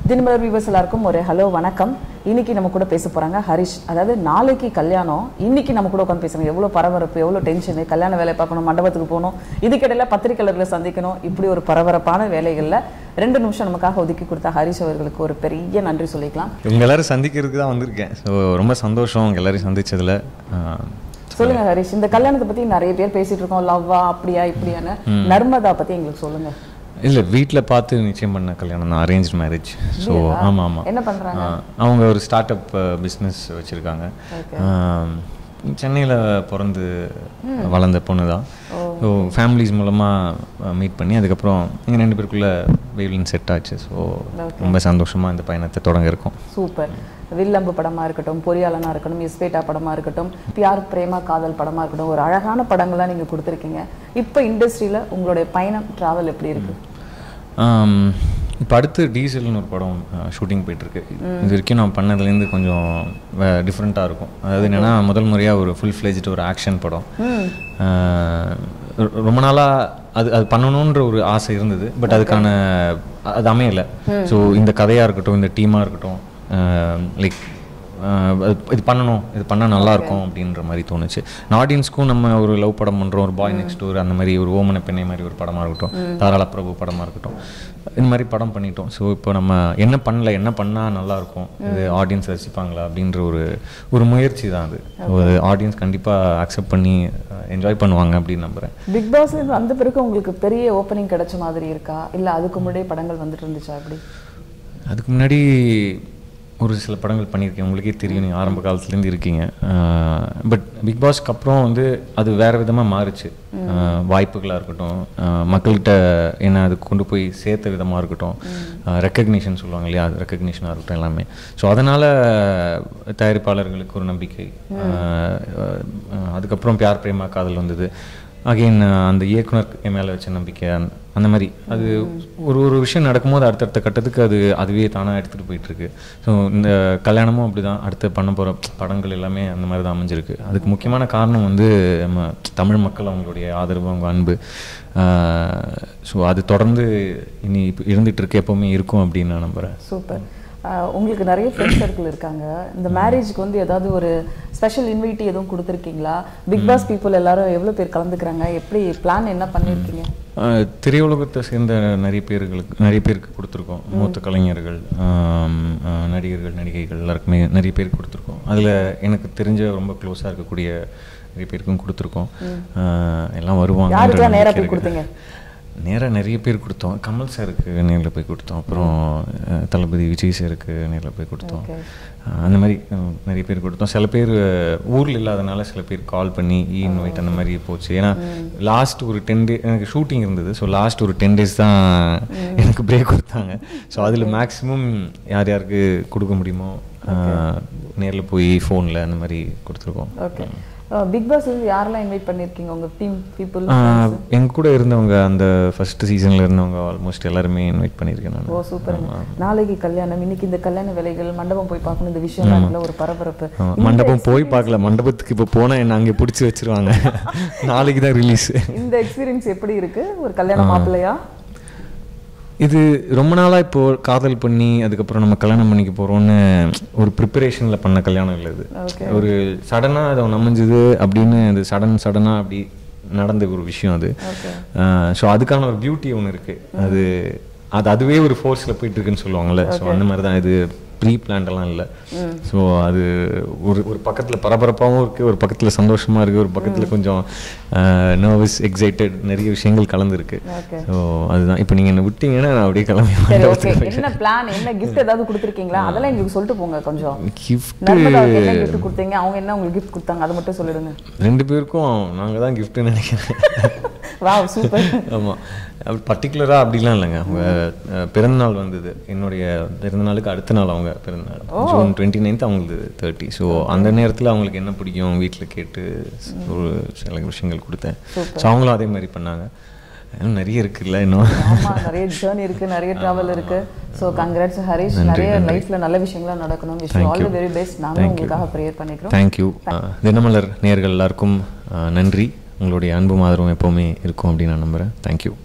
Dinamalar viewers எல்லாருக்கும் ஒரு hello வணக்கம் இன்னைக்கு நம்ம கூட பேச போறாங்க ஹரிஷ் அதாவது நாளைக்கு கல்யாணம் இன்னைக்கு நம்ம கூட உட்காந்து பேசுறாங்க எவ்வளவு பரபரப்பு எவ்வளவு டென்ஷன் கல்யாண வேலை பார்க்கணும் மண்டபத்துக்கு போகணும் இதுக்கிடையில பத்திரிக்கையாளர்களை சந்திக்கணும் இப்படி ஒரு பரபரப்பான வேலைகள்ல ரெண்டு நிமிஷம் நமக்காக ஒதுக்கி கொடுத்த ஹரிஷ் அவர்களுக்கு ஒரு பெரிய நன்றி சொல்லிக்கலாம் இவங்க எல்லாரும் சந்திக்கிறதுக்கு தான் வந்திருக்கேன் ஸோ ரொம்ப சந்தோஷம் உங்க எல்லாரையும் சந்திச்சதுல ஆஹ், சொல்லுங்க ஹரிஷ் இந்த கல்யாணத்தை பத்தி நிறைய பேர் பேசிட்டு இருக்கோம் லவ்வா அப்படியா இப்படியான்னு நர்மதா பத்தி எங்களுக்கு சொல்லுங்க இல்ல வீட்டில் பார்த்து நிச்சயம் பண்ண கல்யாணம் தான் அரேஞ்ச் மேரேஜ் ஸோ ஆமாம் ஆமாம் என்ன பண்றாங்க அவங்க ஒரு ஸ்டார்ட் அப் பிஸ்னஸ் வச்சுருக்காங்க சென்னையில் பிறந்து வளர்ந்த பொண்ணு தான் ஸோ ஃபேமிலிஸ் மூலமாக மீட் பண்ணி அதுக்கப்புறம் எங்கள் ரெண்டு பேருக்குள்ள வெயிலின் செட் ஆச்சு ஸோ ரொம்ப சந்தோஷமாக இந்த பயணத்தை தொடங்க இருக்கோம் சூப்பர் வில்லம்பு படமா இருக்கட்டும் பொறியாளனா இருக்கட்டும் இஸ்பேட்டா படமா இருக்கட்டும் பியார் பிரேமா காதல் படமா இருக்கட்டும் ஒரு அழகான படங்கள்லாம் நீங்க கொடுத்துருக்கீங்க இப்போ இண்டஸ்ட்ரியில உங்களுடைய பயணம் டிராவல் எப்படி இருக்கு இப்போ அடுத்து டீசல்னு ஒரு படம் ஷூட்டிங் போயிட்டுருக்கு இது வரைக்கும் நான் பண்ணதுலேருந்து கொஞ்சம் டிஃப்ரெண்ட்டாக இருக்கும் அதாவது என்னென்னா முதல் முறையாக ஒரு ஃபுல் ஃப்ளெஜ்டு ஒரு ஆக்ஷன் படம் ஆஹ் ரொ- ரொம்ப நாளாக அது அது பண்ணணுன்ற ஒரு ஆசை இருந்தது பட் அதுக்கான அது அமையலை ஸோ இந்த கதையாக இருக்கட்டும் இந்த டீமாக இருக்கட்டும் லைக் இது பண்ணணும் இது பண்ணால் நல்லா இருக்கும் அப்படின்ற மாதிரி தோணுச்சு ஆடியன்ஸ்க்கும் நம்ம ஒரு லவ் படம் பண்ணுறோம் ஒரு பாய் நெக்ஸ்ட் டோர் அந்த மாதிரி ஒரு ஓமன பெண்ணை மாதிரி ஒரு படமாக இருக்கட்டும் தாராள பிரபு படமாக இருக்கட்டும் இந்த மாதிரி படம் பண்ணிட்டோம் ஸோ இப்போ நம்ம என்ன பண்ணல என்ன பண்ணால் நல்லா இருக்கும் இது ஆடியன்ஸ் ரசிப்பாங்களா அப்படின்ற ஒரு ஒரு முயற்சி தான் அது ஒரு ஆடியன்ஸ் கண்டிப்பாக அக்செப்ட் பண்ணி என்ஜாய் பண்ணுவாங்க அப்படின்னு நம்புகிறேன் பிக் பாஸ்ல இருந்து வந்த பிறகு உங்களுக்கு பெரிய ஓப்பனிங் கிடைச்ச மாதிரி இருக்கா இல்ல அதுக்கு முன்னாடியே படங்கள் வந்துட்டு இருந்துச்சா அப்படி அதுக்கு முன்னாடி ஒரு சில படங்கள் பண்ணியிருக்கேன் உங்களுக்கே தெரியும் நீங்கள் ஆரம்ப காலத்துலேருந்து இருக்கீங்க பட் பிக் பாஸ்க்கு அப்புறம் வந்து அது வேறு விதமாக மாறுச்சு வாய்ப்புகளாக இருக்கட்டும் ஆஹ் மக்கள்கிட்ட என்ன அது கொண்டு போய் சேர்த்த விதமாக இருக்கட்டும் ரெக்கக்னிஷன் சொல்லுவாங்க இல்லையா அது ரெக்கக்னிஷனாக இருக்கட்டும் எல்லாமே ஸோ அதனால் தயாரிப்பாளர்களுக்கு ஒரு நம்பிக்கை ஆஹ் ஆஹ் அதுக்கப்புறம் பியார் பிரேமா காதல் வந்தது அகைன் அந்த இயக்குனர் என் மேலே வச்ச நம்பிக்கை அந்த- அந்த மாதிரி அது ஒரு ஒரு விஷயம் நடக்கும்போது அடுத்தடுத்த கட்டத்துக்கு அது அதுவே தானாக எடுத்துகிட்டு போயிட்டுருக்கு ஸோ இந்த கல்யாணமும் அப்படி தான் அடுத்து பண்ண போகிற படங்கள் எல்லாமே அந்த மாதிரி தான் அமைஞ்சிருக்கு அதுக்கு முக்கியமான காரணம் வந்து நம்ம தமிழ் மக்கள் அவங்களுடைய ஆதரவு அவங்க அன்பு ஸோ அது தொடர்ந்து இனி இப்போ இருந்துகிட்டு இருக்கு எப்போவுமே இருக்கும் அப்படின்னு நான் நம்புகிறேன் சூப்பர் ஆஹ் உங்களுக்கு நிறைய ஃப்ரெண்ட் சர்க்கிள் இருக்காங்க இந்த மேரேஜ்க்கு வந்து ஏதாவது ஒரு ஸ்பெஷல் இன்வைட் எதுவும் கொடுத்துருக்கீங்களா பிக் பாஸ் பீப்புள் எல்லாரும் எவ்வளவு பேர் கலந்துக்கிறாங்க எப்படி பிளான் என்ன பண்ணியிருக்கீங்க ஆஹ் திரையுலகத்தை சேர்ந்த நிறைய பேர்களுக்கு நிறைய பேருக்கு கொடுத்துருக்கோம் மூத்த கலைஞர்கள் ஆம், ஆஹ் நடிகர்கள் நடிகைகள் எல்லாருக்குமே நிறைய பேருக்கு கொடுத்துருக்கோம் அதில் எனக்கு தெரிஞ்ச ரொம்ப க்ளோஸாக இருக்கக்கூடிய நிறைய பேருக்கும் கொடுத்துருக்கோம் ஆஹ் எல்லாம் வருவாங்க யாருக்கெல்லாம் நேரா போய் கொடுத்தீங்க நேராக நிறைய பேர் கொடுத்தோம் கமல் சாருக்கு நேரில் போய் கொடுத்தோம் அப்புறம் அஹ், தளபதி விஜய் சாருக்கு நேரில் போய் கொடுத்தோம் Okay. அஹ், அந்த மாதிரி அஹ், நிறைய பேர் கொடுத்தோம் சில பேர் ஊரில் இல்லாதனால சில பேர் கால் பண்ணி இ இன்வைட் அந்த மாதிரி போச்சு ஏன்னா லாஸ்ட் ஒரு டென் டே எனக்கு ஷூட்டிங் இருந்தது ஸோ லாஸ்ட் ஒரு டென் டேஸ் தான் எனக்கு பிரேக் கொடுத்தாங்க ஸோ அதில் மேக்ஸிமம் யார் யாருக்கு கொடுக்க முடியுமோ நேரில் போய் ஃபோனில் அந்த மாதிரி கொடுத்துருக்கோம் ஓகே பிக் பாஸ் வந்து யாரெல்லாம் இன்வைட் பண்ணியிருக்கீங்க உங்க டீம் பீப்புள் ஆஹ் எங்க கூட இருந்தவங்க அந்த ஃபர்ஸ்ட் சீசன்ல இருந்தவங்க ஆல்மோஸ்ட் எல்லாருமே இன்வைட் பண்ணியிருக்கேன் ஓ நான் சூப்பர் நாளைக்கு கல்யாணம் இன்னைக்கு இந்த கல்யாண வேலைகள் மண்டபம் போய் பார்க்கணும் இந்த விஷயம்லாம் இருக்குல்ல ஒரு பரபரப்பு ஆமா, மண்டபம் போய் பார்க்கல மண்டபத்துக்கு இப்போ போனால் என்ன அங்கே பிடிச்சி வச்சிருவாங்க நாளைக்கு தான் ரிலீஸ் இந்த எக்ஸ்பீரியன்ஸ் எப்படி இருக்கு ஒரு கல்யாண மாப்பிள்ளையா இது ரொம்ப நாளாக இப்போ காதல் பண்ணி அதுக்கப்புறம் நம்ம கல்யாணம் பண்ணிக்க போகிறோம்னு ஒரு ப்ரிப்பரேஷனில் பண்ண கல்யாணம் இல்லை இது Okay. ஒரு சடனாக அது ஒன்று அமைஞ்சுது அப்படின்னு அது சடன் சடனாக அப்படி நடந்த ஒரு விஷயம் அது ஸோ அதுக்கான ஒரு பியூட்டி ஒன்று இருக்குது அது அது அதுவே ஒரு ஃபோர்ஸில் போயிட்டு இருக்குன்னு சொல்லுவாங்கல்ல ஸோ அந்த மாதிரி தான் இது ப்ரீ பிளான்டெல்லாம் இல்லை ஸோ அது ஒரு ஒரு பக்கத்தில் பரபரப்பாகவும் இருக்குது ஒரு பக்கத்தில் சந்தோஷமாக இருக்குது ஒரு பக்கத்தில் கொஞ்சம் நர்வஸ் எக்ஸைட்டட் நிறைய விஷயங்கள் கலந்துருக்கு Okay. ஸோ அதுதான் இப்போ நீங்கள் என்ன விட்டீங்கன்னா நான் அப்படியே கிளம்பி சரி ஓகே என்ன பிளான் என்ன கிஃப்ட் ஏதாவது கொடுத்துருக்கீங்களா அதெல்லாம் எங்களுக்கு சொல்லிட்டு போங்க கொஞ்சம் கிஃப்ட் நர்மதாவுக்கு என்ன கிஃப்ட் கொடுத்தீங்க அவங்க என்ன உங்களுக்கு கிஃப்ட் கொடுத்தாங்க அதை மட்டும் சொல்லிடுங்க ரெண்டு பேருக்கும் நாங்கள் தான் கிஃப்ட்னு நினைக்கிறேன் வாவ் சூப்பர் ஆமாம் பர்டிகுலராக அப்படிலாம் இல்லைங்க அவங்க அஹ், பிறந்தநாள் வந்தது என்னுடைய பிறந்தநாளுக்கு அடுத்த நாள் அவங்க பிறந்தநாள் ஜூன் டுவெண்ட்டி நைன்த் அவங்களுக்கு தேர்ட்டி ஸோ அந்த நேரத்தில் அவங்களுக்கு என்ன பிடிக்கும் வீட்டில் கேட்டு ஒரு சில விஷயங்கள் கொடுத்தேன் ஸோ அவங்களும் அதே மாதிரி பண்ணாங்க இன்னும் நிறைய இருக்குல்ல இன்னும் ஆமா நிறைய ஜேர்னி இருக்கு நிறைய டிராவல் இருக்கு ஸோ கங்க்ராட்ஸ் ஹரிஷ் நிறைய லைஃப்ல நல்ல விஷயங்கள்லாம் நடக்கணும் wish all the very best நாங்களும் உங்களுக்காக ப்ரேயர் பண்ணிக்கிறோம் தேங்க்யூ தினமலர் நேயர்கள் எல்லாருக்கும் அஹ், நன்றி உங்களுடைய அன்பும் ஆதரவும் எப்போவுமே இருக்கும் அப்படின்னு நான் நம்புகிறேன் தேங்க்யூ